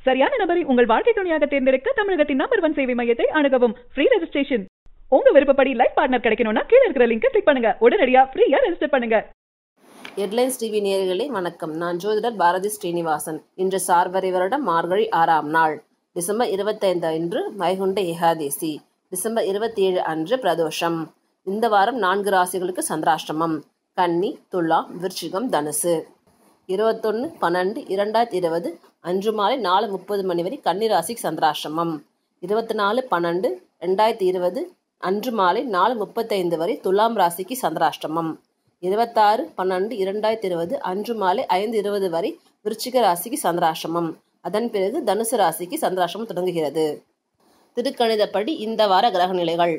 சரியான நபரை உங்கள் வாழ்க்கை துணையாக தேர்ந்தெடுக்க தமிழகத்தின் நம்பர் ஒன் சேவை மையத்தை அணுகவும் ஃப்ரீ ரெஜிஸ்ட்ரேஷன் உங்க விருப்பப்படி லைஃப் பார்ட்னர் கிடைக்கணும்னா கீழ இருக்கிற லிங்கை கிளிக் பண்ணுங்க உடனடியா ஃப்ரீயா ரெஜிஸ்டர் பண்ணுங்க ஹெட்லைன்ஸ் டிவி நேயர்களே வணக்கம் நான் ஜோதிடர் பாரதி ஸ்ரீனிவாசன் இன்று சார்வரை வருடம் மார்கழி ஆறாம் நாள் டிசம்பர் இருபத்தைந்து அன்று வைகுண்ட ஏகாதேசி டிசம்பர் இருபத்தி ஏழு அன்று பிரதோஷம் இந்த வாரம் நான்கு ராசிகளுக்கு சந்திராஷ்டமம் கன்னி துலாம் விருச்சிகம் தனுசு இருபத்தொன்று பன்னெண்டு இரண்டாயிரத்தி இருபது அன்று மாலை நாலு முப்பது மணி வரை கன்னி ராசிக்கு சந்திராஷ்டமம் இருபத்தி நாலு பன்னெண்டு ரெண்டாயிரத்தி இருபது அன்று மாலை நாலு முப்பத்தைந்து வரை துலாம் ராசிக்கு சந்திராஷ்டமம் இருபத்தாறு பன்னெண்டு இரண்டாயிரத்தி இருபது அன்று மாலை ஐந்து இருபது வரை விருச்சிக ராசிக்கு சந்திராஷ்டமம் அதன் பிறகு தனுசு ராசிக்கு சந்திராஷ்டமம் தொடங்குகிறது திருக்கணிதப்படி இந்த வார கிரக நிலைகள்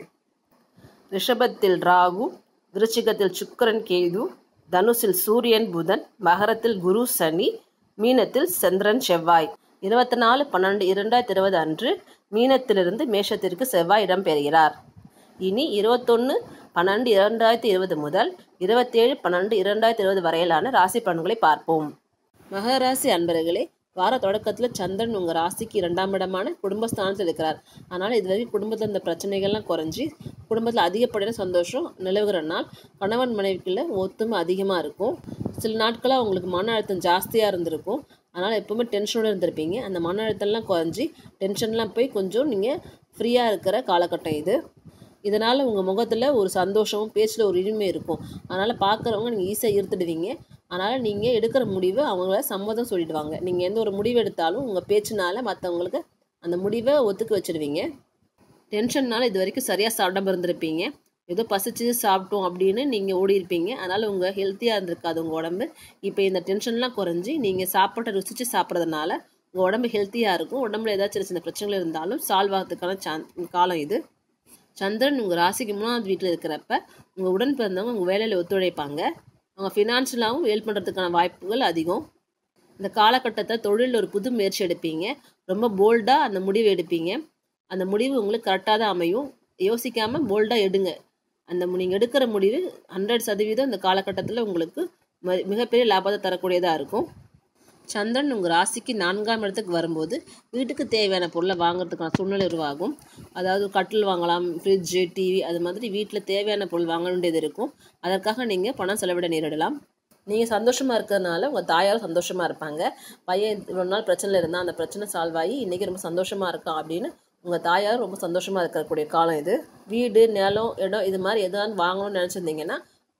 ரிஷபத்தில் ராகு விருச்சிகத்தில் சுக்கிரன் கேது தனுசில் சூரியன் புதன் மகரத்தில் குரு சனி மீனத்தில் சந்திரன் செவ்வாய் இருபத்தி நாலு பன்னெண்டு இரண்டாயிரத்தி இருபது அன்று மீனத்திலிருந்து மேஷத்திற்கு செவ்வாய் இடம்பெறுகிறார் இனி இருபத்தொன்று பன்னெண்டு இரண்டாயிரத்தி இருபது முதல் இருபத்தேழு பன்னெண்டு இரண்டாயிரத்தி இருபது வரையிலான ராசி பலன்களை பார்ப்போம் மகர ராசி அன்பர்களே வார தொடக்கத்தில் சந்திரன் உங்கள் ராசிக்கு இரண்டாம் இடமான குடும்பஸ்தானத்தில் இருக்கிறார் அதனால் இதுவரைக்கும் குடும்பத்தில் இந்த பிரச்சனைகள்லாம் குறைஞ்சி குடும்பத்தில் அதிகப்படியான சந்தோஷம் நிலவுகிற நாள் கணவன் மனைவிக்குள்ள ஒத்துமை அதிகமாக இருக்கும் சில நாட்களாக உங்களுக்கு மன அழுத்தம் ஜாஸ்தியாக இருந்திருக்கும் அதனால் எப்போவுமே டென்ஷனோடு இருந்திருப்பீங்க அந்த மன அழுத்தம்லாம் குறைஞ்சி டென்ஷன்லாம் போய் கொஞ்சம் நீங்கள் ஃப்ரீயாக இருக்கிற காலகட்டம் இது இதனால் உங்கள் முகத்தில் ஒரு சந்தோஷமும் பேச்சில் ஒரு இனிமை இருக்கும் அதனால் பார்க்குறவங்க நீங்கள் ஈஸியாக ஈர்த்துடுவீங்க அதனால் நீங்கள் எடுக்கிற முடிவை அவங்கள சம்மதம் சொல்லிடுவாங்க நீங்கள் எந்த ஒரு முடிவு எடுத்தாலும் உங்கள் பேச்சுனால மற்றவங்களுக்கு அந்த முடிவை ஒத்துக்க வச்சுடுவீங்க டென்ஷன்னால் இது வரைக்கும் சரியாக சாப்பிடாம இருந்திருப்பீங்க ஏதோ பசிச்சு சாப்பிட்டோம் அப்படின்னு நீங்கள் ஓடி இருப்பீங்க அதனால் உங்கள் ஹெல்த்தியாக இருந்திருக்காது உங்கள் உடம்பு இப்போ இந்த டென்ஷன்லாம் குறைஞ்சி நீங்கள் சாப்பாட்டை ருசித்து சாப்பிட்றதுனால உங்கள் உடம்பு ஹெல்த்தியாக இருக்கும் உடம்புல ஏதாச்சும் சின்ன சின்ன பிரச்சனைகள் இருந்தாலும் சால்வ் ஆகிறதுக்கான சான் காலம் இது சந்திரன் உங்கள் ராசிக்கு மூணாவது வீட்டில் இருக்கிறப்ப உங்கள் உடன் பிறந்தவங்க உங்கள் வேலையில் ஒத்துழைப்பாங்க அவங்க ஃபினான்ஷியலாகவும் ஹெல்ப் பண்ணுறதுக்கான வாய்ப்புகள் அதிகம் இந்த காலகட்டத்தை தொழிலில் ஒரு புது முயற்சி எடுப்பீங்க ரொம்ப போல்டாக அந்த முடிவு எடுப்பீங்க அந்த முடிவு உங்களுக்கு கரெக்டாக தான் அமையும் யோசிக்காமல் போல்டாக எடுங்க அந்த நீங்கள் எடுக்கிற முடிவு ஹண்ட்ரட் சதவீதம் இந்த காலகட்டத்தில் உங்களுக்கு மிகப்பெரிய லாபத்தை தரக்கூடியதாக இருக்கும் சந்திரன் உங்கள் ராசிக்கு நான்காம் இடத்துக்கு வரும்போது வீட்டுக்கு தேவையான பொருளை வாங்குறதுக்கான சூழ்நிலை உருவாகும் அதாவது கட்டில் வாங்கலாம் ஃப்ரிட்ஜு டிவி அது மாதிரி வீட்டில் தேவையான பொருள் வாங்க வேண்டியது இருக்கும் அதற்காக நீங்கள் பணம் செலவிட நேரிடலாம் நீங்கள் சந்தோஷமாக இருக்கிறதுனால உங்கள் தாயார் சந்தோஷமாக இருப்பாங்க பையன் இவ்வளோ நாள் பிரச்சனையில் இருந்தால் அந்த பிரச்சனை சால்வ் ஆகி இன்றைக்கி ரொம்ப சந்தோஷமாக இருக்கான் அப்படின்னு உங்கள் தாயார் ரொம்ப சந்தோஷமாக இருக்கக்கூடிய காலம் இது வீடு நிலம் இடம் இது மாதிரி எதாவது வாங்கணும்னு நினச்சிருந்தீங்கன்னா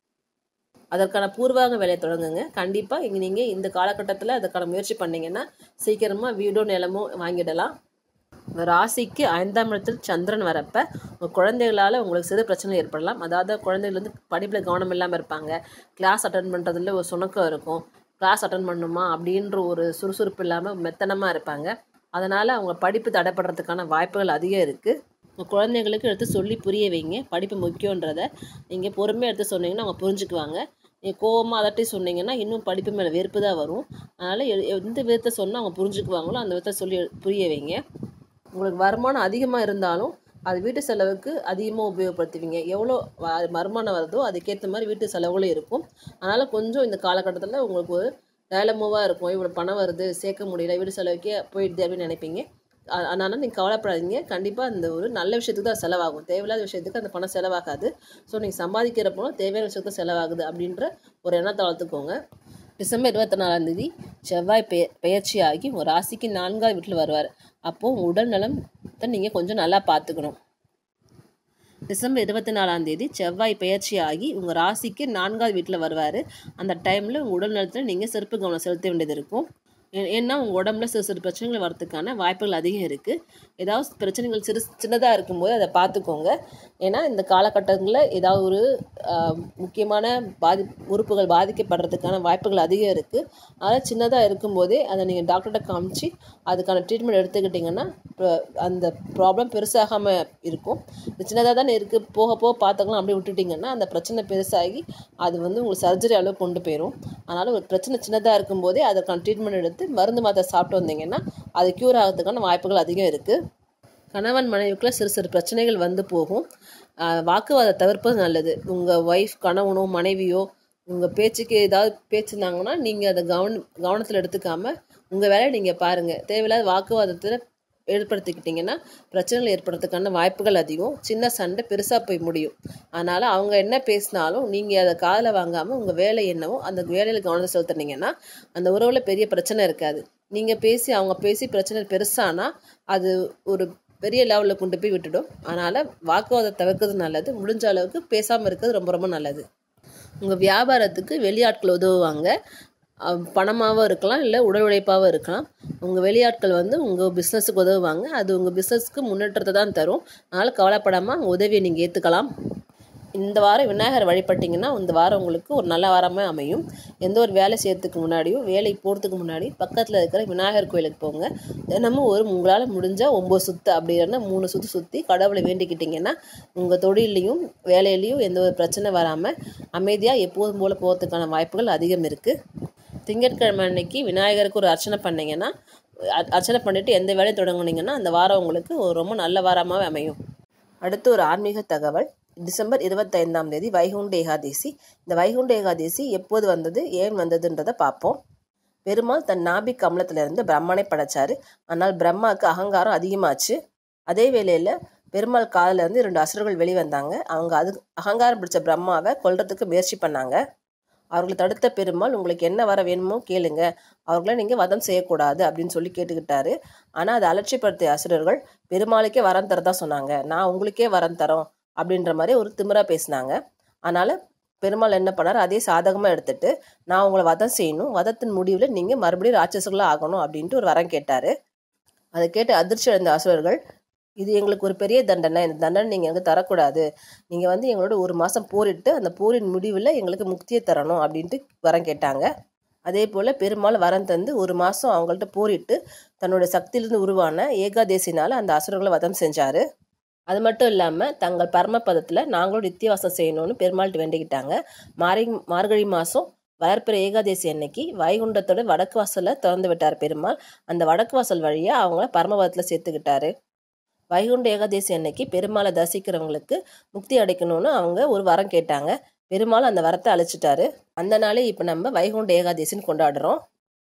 அதற்கான பூர்வாங்க வேலையை தொடங்குங்க கண்டிப்பாக இங்கே நீங்கள் இந்த காலகட்டத்தில் அதுக்கான முயற்சி பண்ணிங்கன்னா சீக்கிரமாக வீடோ நிலமோ வாங்கிடலாம் ராசிக்கு ஐந்தாம் இடத்தில் சந்திரன் வரப்ப உங்கள் குழந்தைகளால் உங்களுக்கு சிறு பிரச்சனை ஏற்படலாம் அதாவது குழந்தைகள் வந்து படிப்பில் கவனம் இல்லாமல் இருப்பாங்க கிளாஸ் அட்டன் பண்ணுறதுல ஒரு சுணக்கம் இருக்கும் கிளாஸ் அட்டன் பண்ணுமா அப்படின்ற ஒரு சுறுசுறுப்பு இல்லாமல் மெத்தனமாக இருப்பாங்க அதனால் அவங்க படிப்பு தடைப்படுறதுக்கான வாய்ப்புகள் அதிகம் இருக்குது உங்கள் குழந்தைங்களுக்கு எடுத்து சொல்லி புரிய வைங்க படிப்பு முக்கியன்றதை நீங்கள் பொறுமையாக எடுத்து சொன்னீங்கன்னா அவங்க புரிஞ்சுக்குவாங்க நீங்கள் கோவமாக அதட்டி சொன்னீங்கன்னா இன்னும் படிப்பு மேலே வெறுப்பு தான் வரும் அதனால் எந்த விதத்தை சொன்னால் அவங்க புரிஞ்சுக்குவாங்களோ அந்த விதத்தை சொல்லி புரிய வைங்க உங்களுக்கு வருமானம் அதிகமாக இருந்தாலும் அது வீட்டு செலவுக்கு அதிகமாக உபயோகப்படுத்துவீங்க எவ்வளோ வருமானம் வருதோ அதுக்கேற்ற மாதிரி வீட்டு செலவுகளும் இருக்கும் அதனால் கொஞ்சம் இந்த காலகட்டத்தில் உங்களுக்கு ஒரு டயலமோவாக இருக்கும் இவ்வளோ பணம் வருது சேர்க்க முடியல வீடு செலவுக்கே போயிடுது அப்படின்னு நினைப்பீங்க அதனால் நீங்கள் கவலைப்படாதீங்க கண்டிப்பாக அந்த ஒரு நல்ல விஷயத்துக்கு தான் செலவாகும் தேவையில்லாத விஷயத்துக்கு அந்த பணம் செலவாகாது ஸோ நீங்கள் சம்பாதிக்கிறப்போ தேவையான விஷயத்துக்கு செலவாகுது அப்படின்ற ஒரு எண்ணத்தை வளர்த்துக்கோங்க டிசம்பர் இருபத்தி நாலாம் தேதி செவ்வாய் பெய பெயர்ச்சியாகி உங்கள் ராசிக்கு நான்காவது வீட்டில் வருவார் அப்போது உங்கள் உடல் நலத்தை நீங்கள் கொஞ்சம் நல்லா பார்த்துக்கணும் டிசம்பர் இருபத்தி நாலாம் தேதி செவ்வாய் பெயர்ச்சி ஆகி உங்கள் ராசிக்கு நான்காவது வீட்டில் வருவார் அந்த டைமில் உங்கள் உடல் நலத்தில் நீங்கள் சிறப்பு கவனம் செலுத்த வேண்டியது இருக்கும் ஏன்னா உங்கள் உடம்புல சிறு சிறு பிரச்சனைகள் வரதுக்கான வாய்ப்புகள் அதிகம் இருக்குது ஏதாவது பிரச்சனைகள் சிறு சின்னதாக இருக்கும்போது அதை பார்த்துக்கோங்க ஏன்னா இந்த காலகட்டங்களில் ஏதாவது ஒரு முக்கியமான பாதி உறுப்புகள் பாதிக்கப்படுறதுக்கான வாய்ப்புகள் அதிகம் இருக்குது அதனால் சின்னதாக இருக்கும்போதே அதை நீங்கள் டாக்டர்கிட்ட காமிச்சு அதுக்கான ட்ரீட்மெண்ட் எடுத்துக்கிட்டிங்கன்னா அந்த ப்ராப்ளம் பெருசாகாமல் இருக்கும் இது சின்னதாக தானே இருக்குது போக போக பார்த்துக்கலாம் அப்படி விட்டுட்டிங்கன்னா அந்த பிரச்சனை பெருசாகி அது வந்து உங்களுக்கு சர்ஜரி அளவு கொண்டு போயிடும் அதனால் ஒரு பிரச்சனை சின்னதாக இருக்கும்போதே அதுக்கான ட்ரீட்மெண்ட் எடுத்து மருந்து மாத்திரை சாப்பிட்டு வந்தீங்கன்னா அது க்யூர் ஆகிறதுக்கான வாய்ப்புகள் அதிகம் இருக்குது கணவன் மனைவிக்குள்ள சிறு சிறு பிரச்சனைகள் வந்து போகும் வாக்குவாதத்தை தவிர்ப்பது நல்லது உங்கள் ஒய்ஃப் கணவனோ மனைவியோ உங்கள் பேச்சுக்கு ஏதாவது பேச்சுனாங்கன்னா நீங்கள் அதை கவன கவனத்தில் எடுத்துக்காமல் உங்கள் வேலையை நீங்கள் பாருங்கள் தேவையில்லாத வாக்குவாதத்தில் ஏற்படுத்திக்கிட்டிங்கன்னா பிரச்சனைகள் ஏற்படுறதுக்கான வாய்ப்புகள் அதிகம் சின்ன சண்டை பெருசாக போய் முடியும் அதனால் அவங்க என்ன பேசினாலும் நீங்கள் அதை காதில் வாங்காமல் உங்கள் வேலை என்னவோ அந்த வேலையில் கவனத்தை செலுத்துனீங்கன்னா அந்த உறவில் பெரிய பிரச்சனை இருக்காது நீங்கள் பேசி அவங்க பேசி பிரச்சனை பெருசானா அது ஒரு பெரிய லெவலில் கொண்டு போய் விட்டுடும் அதனால் வாக்குவாதம் தவிர்க்கிறது நல்லது முடிஞ்ச அளவுக்கு பேசாமல் இருக்கிறது ரொம்ப ரொம்ப நல்லது உங்கள் வியாபாரத்துக்கு வெளியாட்கள் உதவுவாங்க பணமாகவும் இருக்கலாம் இல்லை உடல் உழைப்பாகவும் இருக்கலாம் உங்கள் வெளியாட்கள் வந்து உங்கள் பிஸ்னஸுக்கு உதவுவாங்க அது உங்கள் பிஸ்னஸ்க்கு முன்னேற்றத்தை தான் தரும் அதனால் கவலைப்படாமல் அவங்க உதவியை நீங்கள் ஏற்றுக்கலாம் இந்த வாரம் விநாயகர் வழிபட்டிங்கன்னா இந்த வாரம் உங்களுக்கு ஒரு நல்ல வாரமாக அமையும் எந்த ஒரு வேலை செய்யறதுக்கு முன்னாடியும் வேலைக்கு போகிறதுக்கு முன்னாடி பக்கத்தில் இருக்கிற விநாயகர் கோயிலுக்கு போங்க தினமும் ஒரு உங்களால் முடிஞ்ச ஒம்பது சுற்று அப்படின்னா மூணு சுற்று சுற்றி கடவுளை வேண்டிக்கிட்டிங்கன்னா உங்கள் தொழிலையும் வேலையிலையும் எந்த ஒரு பிரச்சனை வராமல் அமைதியாக எப்போதும் போல் போகிறதுக்கான வாய்ப்புகள் அதிகம் இருக்குது திங்கட்கிழமை அன்னைக்கு விநாயகருக்கு ஒரு அர்ச்சனை பண்ணிங்கன்னா அர்ச்சனை பண்ணிவிட்டு எந்த வேலையும் தொடங்குனீங்கன்னா அந்த வாரம் உங்களுக்கு ஒரு ரொம்ப நல்ல வாரமாகவே அமையும் அடுத்து ஒரு ஆன்மீக தகவல் டிசம்பர் இருபத்தைந்தாம் தேதி வைகுண்ட ஏகாதேசி இந்த வைகுண்ட ஏகாதேசி எப்போது வந்தது ஏன் வந்ததுன்றதை பார்ப்போம் பெருமாள் தன் நாபி கமலத்திலிருந்து பிரம்மனை படைச்சாரு ஆனால் பிரம்மாவுக்கு அகங்காரம் அதிகமாச்சு அதே வேளையில் பெருமாள் காதில் இருந்து இரண்டு அசுரர்கள் வெளிவந்தாங்க அவங்க அது அகங்காரம் பிடிச்ச பிரம்மாவை கொல்றதுக்கு முயற்சி பண்ணாங்க அவர்களை தடுத்த பெருமாள் உங்களுக்கு என்ன வர வேணுமோ கேளுங்க அவர்களை நீங்கள் வதம் செய்யக்கூடாது அப்படின்னு சொல்லி கேட்டுக்கிட்டாரு ஆனால் அதை அலட்சியப்படுத்திய அசுரர்கள் பெருமாளுக்கே வரம் தரதா சொன்னாங்க நான் உங்களுக்கே வரம் தரோம் அப்படின்ற மாதிரி ஒரு திமிரா பேசினாங்க அதனால் பெருமாள் என்ன பண்ணார் அதே சாதகமாக எடுத்துட்டு நான் உங்களை வதம் செய்யணும் வதத்தின் முடிவில் நீங்கள் மறுபடியும் ராட்சசர்களாக ஆகணும் அப்படின்ட்டு ஒரு வரம் கேட்டார் அதை கேட்டு அதிர்ச்சி அடைந்த அசுரர்கள் இது எங்களுக்கு ஒரு பெரிய தண்டனை இந்த தண்டனை நீங்கள் எனக்கு தரக்கூடாது நீங்கள் வந்து எங்களோட ஒரு மாதம் போரிட்டு அந்த போரின் முடிவில் எங்களுக்கு முக்தியை தரணும் அப்படின்ட்டு வரம் கேட்டாங்க அதே போல் பெருமாள் வரம் தந்து ஒரு மாதம் அவங்கள்ட்ட போரிட்டு தன்னோட சக்தியிலிருந்து உருவான ஏகாதேசினால் அந்த அசுரர்களை வதம் செஞ்சார் அது மட்டும் இல்லாமல் தங்கள் பரமபதத்தில் நாங்களும் நித்தியவாசம் செய்யணும்னு பெருமாள்கிட்ட வேண்டிக்கிட்டாங்க மாரி மார்கழி மாதம் வளர்ப்பிற ஏகாதேசி அன்னைக்கு வைகுண்டத்தோட வடக்கு வாசலை திறந்து விட்டார் பெருமாள் அந்த வடக்கு வாசல் வழியாக அவங்கள பரமபதத்தில் சேர்த்துக்கிட்டாரு வைகுண்ட ஏகாதேசி அன்னைக்கு பெருமாளை தரிசிக்கிறவங்களுக்கு முக்தி அடைக்கணும்னு அவங்க ஒரு வரம் கேட்டாங்க பெருமாள் அந்த வரத்தை அழைச்சிட்டாரு அந்த நாளே இப்போ நம்ம வைகுண்ட ஏகாதேசின்னு கொண்டாடுறோம்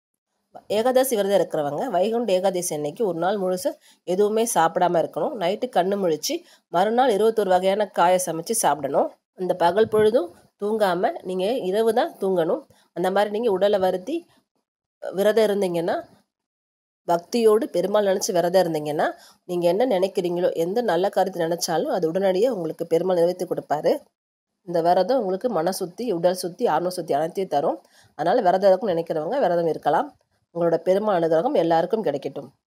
ஏகாதசி விரதம் இருக்கிறவங்க வைகுண்ட ஏகாதசி அன்னைக்கு ஒரு நாள் முழுசு எதுவுமே சாப்பிடாம இருக்கணும் நைட்டு கண்ணு முழிச்சு மறுநாள் இருபத்தொரு வகையான காயை சமைச்சு சாப்பிடணும் அந்த பகல் பொழுதும் தூங்காமல் நீங்கள் இரவு தான் தூங்கணும் அந்த மாதிரி நீங்கள் உடலை வருத்தி விரதம் இருந்தீங்கன்னா பக்தியோடு பெருமாள் நினச்சி விரதம் இருந்தீங்கன்னா நீங்கள் என்ன நினைக்கிறீங்களோ எந்த நல்ல காரியத்தை நினச்சாலும் அது உடனடியாக உங்களுக்கு பெருமாள் நிறைவேற்றி கொடுப்பாரு இந்த விரதம் உங்களுக்கு மன சுத்தி உடல் சுத்தி ஆன்ம சுத்தி அனைத்தையும் தரும் அதனால் விரதம் இருக்கும்னு நினைக்கிறவங்க விரதம் இருக்கலாம் உங்களோட பெருமாள் அனுகிரகம் எல்லாருக்கும் கிடைக்கட்டும்